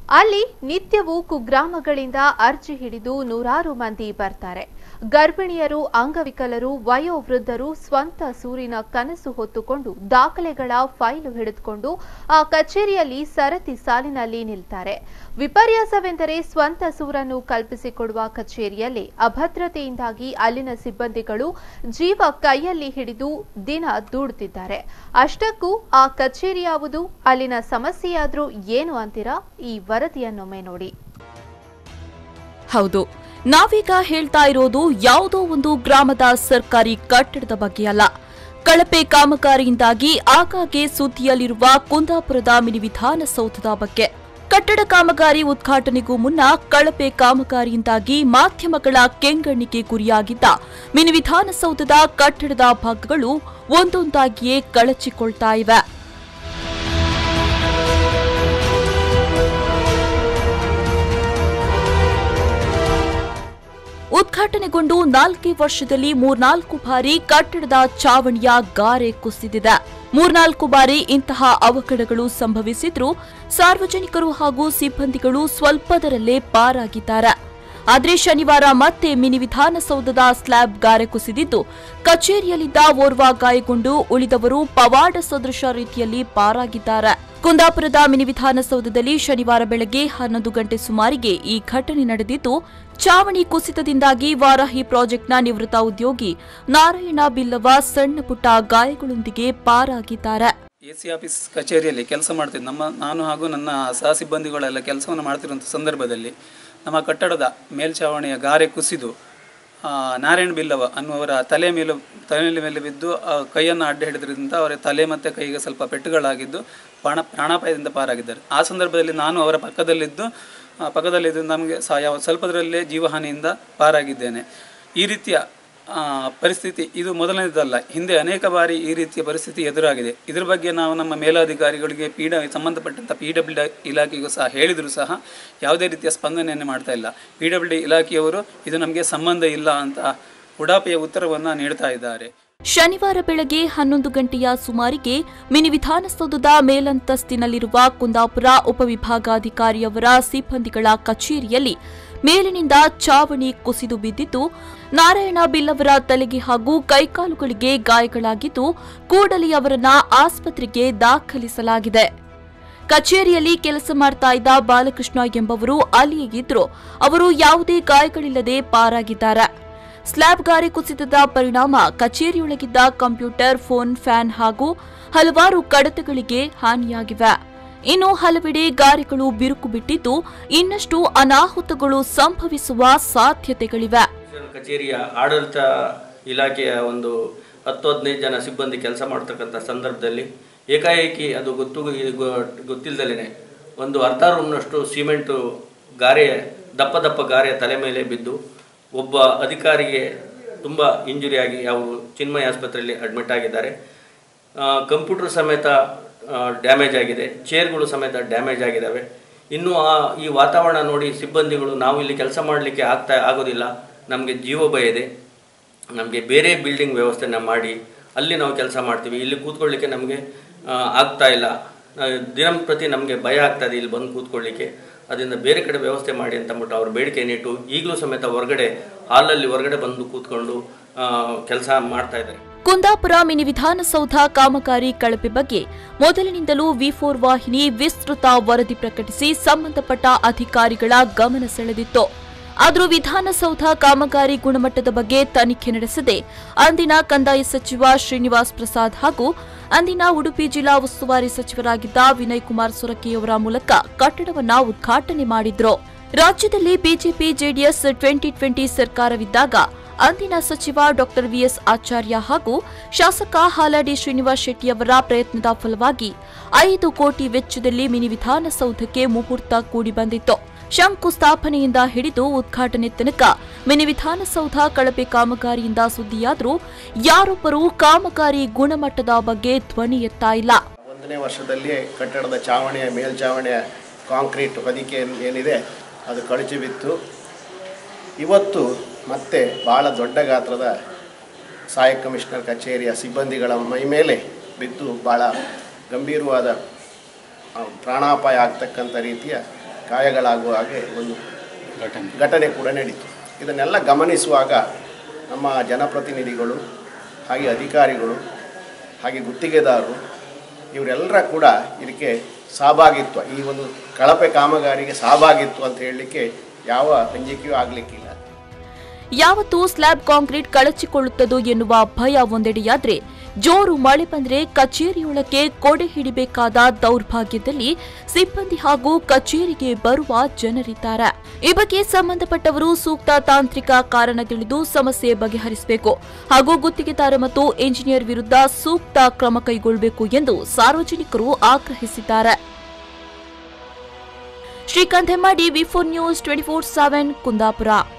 ಅಲ್ಲಿ ನಿತ್ಯವೂ ಕುಗ್ರಾಮಗಳಿಂದ ಅರ್ಜಿ ಹಿಡಿದು ನೂರಾರು ಮಂದಿ ಬರ್ತಾರೆ ಗರ್ಭಿಣಿಯರು ಅಂಗವಿಕಲರು ವಯೋವೃದ್ಧರು ಸ್ವಂತ ಸೂರಿನ ಕನಸು ಹೊತ್ತುಕೊಂಡು ದಾಖಲೆಗಳ ಫೈಲು ಹಿಡಿದುಕೊಂಡು ಆ ಕಚೇರಿಯಲ್ಲಿ ಸರತಿ ಸಾಲಿನಲ್ಲಿ ನಿಲ್ತಾರೆ ವಿಪರ್ಯಾಸವೆಂದರೆ ಸ್ವಂತ ಸೂರನ್ನು ಕಲ್ಪಿಸಿಕೊಡುವ ಕಚೇರಿಯಲ್ಲಿ ಅಭದ್ರತೆಯಿಂದಾಗಿ ಅಲ್ಲಿನ ಸಿಬ್ಬಂದಿಗಳು ಜೀವ ಕೈಯಲ್ಲಿ ಹಿಡಿದು ದಿನ ದೂಡುತ್ತಿದ್ದಾರೆ ಅಷ್ಟಕ್ಕೂ ಆ ಕಚೇರಿ ಯಾವುದು ಅಲ್ಲಿನ ಸಮಸ್ಯೆಯಾದ್ರೂ ಏನು ಅಂತೀರಾ ಈ ವರದಿಯನ್ನೊಮ್ಮೆ ನೋಡಿ ಹೌದು ನಾವೀಗ ಹೇಳ್ತಾ ಇರೋದು ಯಾವುದೋ ಒಂದು ಗ್ರಾಮದ ಸರ್ಕಾರಿ ಕಟ್ಟಡದ ಬಗ್ಗೆ ಅಲ್ಲ ಕಳಪೆ ಕಾಮಗಾರಿಯಿಂದಾಗಿ ಆಗಾಗ್ಗೆ ಸುದ್ದಿಯಲ್ಲಿರುವ ಕುಂದಾಪುರದ ಮಿನಿ ವಿಧಾನಸೌಧದ ಬಗ್ಗೆ ಕಟ್ಟಡ ಕಾಮಗಾರಿ ಉದ್ಘಾಟನೆಗೂ ಮುನ್ನ ಕಳಪೆ ಕಾಮಗಾರಿಯಿಂದಾಗಿ ಮಾಧ್ಯಮಗಳ ಕೆಂಗಣ್ಣಿಗೆ ಗುರಿಯಾಗಿದ್ದ ಮಿನಿ ವಿಧಾನಸೌಧದ ಕಟ್ಟಡದ ಭಾಗಗಳು ಒಂದೊಂದಾಗಿಯೇ ಕಳಚಿಕೊಳ್ತಾ ಇವೆ ಉದ್ಘಾಟನೆಗೊಂಡು ನಾಲ್ಕೇ ವರ್ಷದಲ್ಲಿ ಮೂರ್ನಾಲ್ಕು ಬಾರಿ ಕಟ್ಟಡದ ಚಾವಣಿಯ ಗಾರೆ ಕುಸಿದಿದೆ ಮೂರ್ನಾಲ್ಕು ಬಾರಿ ಇಂತಹ ಅವಘಡಗಳು ಸಂಭವಿಸಿದ್ರೂ ಸಾರ್ವಜನಿಕರು ಹಾಗೂ ಸಿಬ್ಬಂದಿಗಳು ಸ್ವಲ್ಪದರಲ್ಲೇ ಪಾರಾಗಿದ್ದಾರೆ ಆದರೆ ಶನಿವಾರ ಮತ್ತೆ ಮಿನಿ ವಿಧಾನಸೌಧದ ಸ್ಲ್ಯಾಬ್ ಗಾರೆ ಕುಸಿದಿದ್ದು ಕಚೇರಿಯಲ್ಲಿದ್ದ ಓರ್ವ ಗಾಯಗೊಂಡು ಉಳಿದವರು ಪವಾಡ ಸದೃಶ ರೀತಿಯಲ್ಲಿ ಪಾರಾಗಿದ್ದಾರೆ ಕುಂದಾಪುರದ ಮಿನಿ ವಿಧಾನಸೌಧದಲ್ಲಿ ಶನಿವಾರ ಬೆಳಗ್ಗೆ ಹನ್ನೊಂದು ಗಂಟೆ ಸುಮಾರಿಗೆ ಈ ಘಟನೆ ನಡೆದಿದ್ದು ಚಾವಣಿ ಕುಸಿತದಿಂದಾಗಿ ವಾರಾಹಿ ಪ್ರಾಜೆಕ್ಟ್ನ ನಿವೃತ್ತ ಉದ್ಯೋಗಿ ನಾರಾಯಣ ಬಿಲ್ಲವ ಸಣ್ಣ ಪುಟ್ಟ ಗಾಯಗಳೊಂದಿಗೆ ಪಾರಾಗಿದ್ದಾರೆ ಎ ಸಿ ಆಫೀಸ್ ಕಚೇರಿಯಲ್ಲಿ ಕೆಲಸ ಮಾಡ್ತಿದ್ದೆ ನಮ್ಮ ನಾನು ಹಾಗೂ ನನ್ನ ಸಹ ಸಿಬ್ಬಂದಿಗಳೆಲ್ಲ ಕೆಲಸವನ್ನು ಮಾಡ್ತಿರುವಂಥ ಸಂದರ್ಭದಲ್ಲಿ ನಮ್ಮ ಕಟ್ಟಡದ ಮೇಲ್ಛಾವಣಿಯ ಗಾರೆ ಕುಸಿದು ಆ, ನಾರಾಯಣ್ ಬಿಲ್ಲವ ಅನ್ನುವರ ತಲೆ ಮೇಲೆ ತಲೆ ಮೇಲೆ ಬಿದ್ದು ಆ, ಕೈಯನ್ನು ಅಡ್ಡ ಹಿಡಿದ್ರಿಂದ ಅವರ ತಲೆ ಮತ್ತು ಕೈಗೆ ಸ್ವಲ್ಪ ಪೆಟ್ಟುಗಳಾಗಿದ್ದು ಪ್ರಾಣ ಪ್ರಾಣಾಪಾಯದಿಂದ ಪಾರಾಗಿದ್ದಾರೆ ಆ ಸಂದರ್ಭದಲ್ಲಿ ನಾನು ಅವರ ಪಕ್ಕದಲ್ಲಿದ್ದು ಆ, ಪಕ್ಕದಲ್ಲಿದ್ದು ನಮಗೆ ಸಹ ಯಾವ ಸ್ವಲ್ಪದರಲ್ಲೇ ಜೀವಹಾನಿಯಿಂದ ಪಾರಾಗಿದ್ದೇನೆ ಈ ರೀತಿಯ ಆ, ಪರಿಸ್ಥಿತಿ ಇದು ಮೊದಲನೇದಲ್ಲ ಹಿಂದೆ ಅನೇಕ ಬಾರಿ ಈ ರೀತಿಯ ಪರಿಸ್ಥಿತಿ ಎದುರಾಗಿದೆ ಇದರ ಬಗ್ಗೆ ನಾವು ನಮ್ಮ ಮೇಲಾಧಿಕಾರಿಗಳಿಗೆ ಪೀಡ ಸಂಬಂಧಪಟ್ಟಂಥ ಪಿ ಡಬ್ಲ್ಯೂ ಡಿ ಇಲಾಖೆಗೂ ಸಹ ಹೇಳಿದರೂ ಸಹ ಯಾವುದೇ ರೀತಿಯ ಸ್ಪಂದನೆಯನ್ನು ಮಾಡ್ತಾ ಇಲ್ಲ ಪಿ ಡಬ್ಲ್ಯೂ ಡಿ ಇಲಾಖೆಯವರು ಇದು ನಮಗೆ ಸಂಬಂಧ ಇಲ್ಲ ಅಂತ ಉಡಾಪೆಯ ಉತ್ತರವನ್ನು ನೀಡ್ತಾ ಇದ್ದಾರೆ ಶನಿವಾರ ಬೆಳಗ್ಗೆ ಹನ್ನೊಂದು ಗಂಟೆಯ ಸುಮಾರಿಗೆ ಮಿನಿ ವಿಧಾನಸೌಧದ ಮೇಲಂತಸ್ತಿನಲ್ಲಿರುವ ಕುಂದಾಪುರ ಉಪವಿಭಾಗಾಧಿಕಾರಿಯವರ ಸಿಬ್ಬಂದಿಗಳ ಕಚೇರಿಯಲ್ಲಿ ಮೇಲಿನಿಂದ ಚಾವಣಿ ಕುಸಿದು ಬಿದ್ದಿದ್ದು ನಾರಾಯಣ ಬಿಲ್ಲವರ ತಲೆಗೆ ಹಾಗೂ ಕೈಕಾಲುಗಳಿಗೆ ಗಾಯಗಳಾಗಿದ್ದು ಕೂಡಲೇ ಅವರನ್ನ ಆಸ್ಪತ್ರೆಗೆ ದಾಖಲಿಸಲಾಗಿದೆ ಕಚೇರಿಯಲ್ಲಿ ಕೆಲಸ ಮಾಡ್ತಾ ಇದ್ದ ಬಾಲಕೃಷ್ಣ ಎಂಬವರು ಅಲ್ಲಿಯೇ ಇದ್ರು ಅವರು ಯಾವುದೇ ಗಾಯಗಳಿಲ್ಲದೆ ಪಾರಾಗಿದ್ದಾರೆ ಸ್ಲ್ಯಾಬ್ ಗಾರೆ ಕುಸಿತದ ಪರಿಣಾಮ ಕಚೇರಿಯೊಳಗಿದ್ದ ಕಂಪ್ಯೂಟರ್ ಫೋನ್ ಫ್ಯಾನ್ ಹಾಗೂ ಹಲವಾರು ಕಡತಗಳಿಗೆ ಹಾನಿಯಾಗಿವೆ ಇನ್ನು ಹಲವೆಡೆ ಗಾರೆಗಳು ಬಿರುಕು ಬಿಟ್ಟಿದ್ದು ಇನ್ನಷ್ಟು ಅನಾಹುತಗಳು ಸಂಭವಿಸುವ ಸಾಧ್ಯತೆಗಳಿವೆ ಕಮಿಷನರ್ ಕಚೇರಿಯ ಆಡಳಿತ ಇಲಾಖೆಯ ಒಂದು ಹತ್ತು ಹದಿನೈದು ಜನ ಸಿಬ್ಬಂದಿ ಕೆಲಸ ಮಾಡ್ತಕ್ಕಂಥ ಸಂದರ್ಭದಲ್ಲಿ ಏಕಾಏಕಿ ಅದು ಗೊತ್ತು ಗೊತ್ತಿಲ್ಲದಲೇ ಒಂದು ಅರ್ಧ ರೂಮ್ನಷ್ಟು ಸಿಮೆಂಟು ಗಾರೆ ದಪ್ಪ ದಪ್ಪ ಗಾರೆ ತಲೆ ಮೇಲೆ ಬಿದ್ದು ಒಬ್ಬ ಅಧಿಕಾರಿಗೆ ತುಂಬ ಇಂಜುರಿ ಆಗಿ ಅವರು ಚಿನ್ಮಯ ಆಸ್ಪತ್ರೆಯಲ್ಲಿ ಅಡ್ಮಿಟ್ ಆಗಿದ್ದಾರೆ ಆ, ಕಂಪ್ಯೂಟರ್ ಸಮೇತ ಡ್ಯಾಮೇಜ್ ಆಗಿದೆ ಚೇರ್ಗಳು ಸಮೇತ ಡ್ಯಾಮೇಜ್ ಆಗಿದ್ದಾವೆ ಇನ್ನು ಆ ಈ ವಾತಾವರಣ ನೋಡಿ ಸಿಬ್ಬಂದಿಗಳು ನಾವು ಇಲ್ಲಿ ಕೆಲಸ ಮಾಡಲಿಕ್ಕೆ ಆಗ್ತಾ ಆಗೋದಿಲ್ಲ ನಮಗೆ ಜೀವ ಭಯ ಇದೆ ನಮಗೆ ಬೇರೆ ಬಿಲ್ಡಿಂಗ್ ವ್ಯವಸ್ಥೆನ ಮಾಡಿ ಅಲ್ಲಿ ನಾವು ಕೆಲಸ ಮಾಡ್ತೀವಿ ಇಲ್ಲಿ ಕೂತ್ಕೊಳ್ಳಿಕ್ಕೆ ನಮಗೆ ಆ, ಆಗ್ತಾ ಇಲ್ಲ ಆ, ದಿನಂಪ್ರತಿ ನಮಗೆ ಭಯ ಆಗ್ತದೆ ಇಲ್ಲಿ ಬಂದು ಕೂತ್ಕೊಳ್ಳಿಕ್ಕೆ ಅದರಿಂದ ಬೇರೆ ಕಡೆ ವ್ಯವಸ್ಥೆ ಮಾಡಿ ಅಂತ ಅಂದ್ಬಿಟ್ಟು ಅವ್ರ ಬೇಡಿಕೆಯನ್ನಿಟ್ಟು ಈಗಲೂ ಸಮೇತ ಹೊರಗಡೆ ಹಾಲಲ್ಲಿ ಹೊರಗಡೆ ಬಂದು ಕೂತ್ಕೊಂಡು ಕೆಲಸ ಮಾಡ್ತಾ ಇದ್ದಾರೆ ಕುಂದಾಪುರ ಮಿನಿ ವಿಧಾನಸೌಧ ಕಾಮಗಾರಿ ಕಳಪೆ ಬಗ್ಗೆ ಮೊದಲಿನಿಂದಲೂ ವಿ ಫೋರ್ ವಾಹಿನಿ ವಿಸ್ತೃತ ವರದಿ ಪ್ರಕಟಿಸಿ ಸಂಬಂಧಪಟ್ಟ ಅಧಿಕಾರಿಗಳ ಗಮನ ಸೆಳೆದಿತ್ತು ಆದರೂ ವಿಧಾನಸೌಧ ಕಾಮಗಾರಿ ಗುಣಮಟ್ಟದ ಬಗ್ಗೆ ತನಿಖೆ ನಡೆಸದೆ ಅಂದಿನ ಕಂದಾಯ ಸಚಿವ ಶ್ರೀನಿವಾಸ್ ಪ್ರಸಾದ್ ಹಾಗೂ ಅಂದಿನ ಉಡುಪಿ ಜಿಲ್ಲಾ ಉಸ್ತುವಾರಿ ಸಚಿವರಾಗಿದ್ದ ವಿನಯ್ ಕುಮಾರ್ ಸೊರಕೆಯವರ ಮೂಲಕ ಕಟ್ಟಡವನ್ನ ಉದ್ಘಾಟನೆ ಮಾಡಿದ್ರು ರಾಜ್ಯದಲ್ಲಿ ಬಿಜೆಪಿ ಜೆಡಿಎಸ್ ಟ್ವೆಂಟಿ ಟ್ವೆಂಟಿ ಸರ್ಕಾರವಿದ್ದಾಗ ಅಂದಿನ ಸಚಿವ ಡಾಕ್ಟರ್ ವಿಎಸ್ ಆಚಾರ್ಯ ಹಾಗೂ ಶಾಸಕ ಹಾಲಾಡಿ ಶ್ರೀನಿವಾಸ್ ಶೆಟ್ಟಿಯವರ ಪ್ರಯತ್ನದ ಫಲವಾಗಿ ಐದು ಕೋಟಿ ವೆಚ್ಚದಲ್ಲಿ ಮಿನಿ ವಿಧಾನಸೌಧಕ್ಕೆ ಮುಹೂರ್ತ ಕೂಡಿ ಬಂದಿತ್ತು ಶಂಕುಸ್ಥಾಪನೆಯಿಂದ ಹಿಡಿದು ಉದ್ಘಾಟನೆ ತನಕ ಮಿನಿ ವಿಧಾನಸೌಧ ಕಳಪೆ ಕಾಮಗಾರಿಯಿಂದ ಸುದ್ದಿಯಾದರೂ ಯಾರೊಬ್ಬರೂ ಕಾಮಗಾರಿ ಗುಣಮಟ್ಟದ ಬಗ್ಗೆ ಧ್ವನಿ ಎತ್ತಾ ಇಲ್ಲ ಒಂದನೇ ವರ್ಷದಲ್ಲಿ ಕಟ್ಟಡದ ಚಾವಣಿಯ ಮೇಲ್ಚಾವಣಿಯ ಕಾಂಕ್ರೀಟ್ ಹೊದಿಕೆ ಏನ್- ಏನಿದೆ ಅದು ಕಳಚಿ ಬಿತ್ತು ಇವತ್ತು ಮತ್ತೆ ಭಾಳ ದೊಡ್ಡ ಗಾತ್ರದ ಸಹಾಯಕ ಕಮಿಷನರ್ ಕಚೇರಿಯ ಸಿಬ್ಬಂದಿಗಳ ಮೈ ಮೇಲೆ ಬಿದ್ದು ಭಾಳ ಗಂಭೀರವಾದ ಆ, ಪ್ರಾಣಾಪಾಯ ಆಗ್ತಕ್ಕಂಥ ರೀತಿಯ ಗಾಯಗಳಾಗುವ ಹಾಗೆ ಒಂದು ಘಟನೆ ಕೂಡ ನಡೀತು ಇದನ್ನೆಲ್ಲ ಗಮನಿಸುವಾಗ ನಮ್ಮ ಜನಪ್ರತಿನಿಧಿಗಳು ಹಾಗೆ ಅಧಿಕಾರಿಗಳು ಹಾಗೆ ಗುತ್ತಿಗೆದಾರರು ಇವರೆಲ್ಲರ ಕೂಡ ಇದಕ್ಕೆ ಸಹಭಾಗಿತ್ವ ಈ ಒಂದು ಕಳಪೆ ಕಾಮಗಾರಿಗೆ ಸಹಭಾಗಿತ್ವ ಅಂತ ಹೇಳಲಿಕ್ಕೆ ಯಾವ ಅಂಜಿಕೆಯೂ ಆಗಲಿಕ್ಕಿಲ್ಲ ಯಾವತ್ತು ಸ್ಲ್ಯಾಬ್ ಕಾಂಕ್ರೀಟ್ ಕಳಚಿಕೊಳ್ಳುತ್ತದೋ ಎನ್ನುವ ಭಯ ಒಂದೆಡೆಯಾದ್ರೆ ಜೋರು ಮಳೆ ಬಂದ್ರೆ ಕಚೇರಿಯೊಳಕ್ಕೆ ಕೊಡೆ ಹಿಡಿಬೇಕಾದ ದೌರ್ಭಾಗ್ಯದಲ್ಲಿ ಸಿಬ್ಬಂದಿ ಹಾಗೂ ಕಚೇರಿಗೆ ಬರುವ ಜನರಿದ್ದಾರೆ ಈ ಬಗ್ಗೆ ಸಂಬಂಧಪಟ್ಟವರು ಸೂಕ್ತ ತಾಂತ್ರಿಕ ಕಾರಣ ತಿಳಿದು ಸಮಸ್ಯೆ ಬಗೆಹರಿಸಬೇಕು ಹಾಗೂ ಗುತ್ತಿಗೆದಾರ ಮತ್ತು ಎಂಜಿನಿಯರ್ ವಿರುದ್ಧ ಸೂಕ್ತ ಕ್ರಮ ಕೈಗೊಳ್ಳಬೇಕು ಎಂದು ಸಾರ್ವಜನಿಕರು ಆಗ್ರಹಿಸಿದ್ದಾರೆ Srikanth Hemmadi V four news twenty four seven Kundapura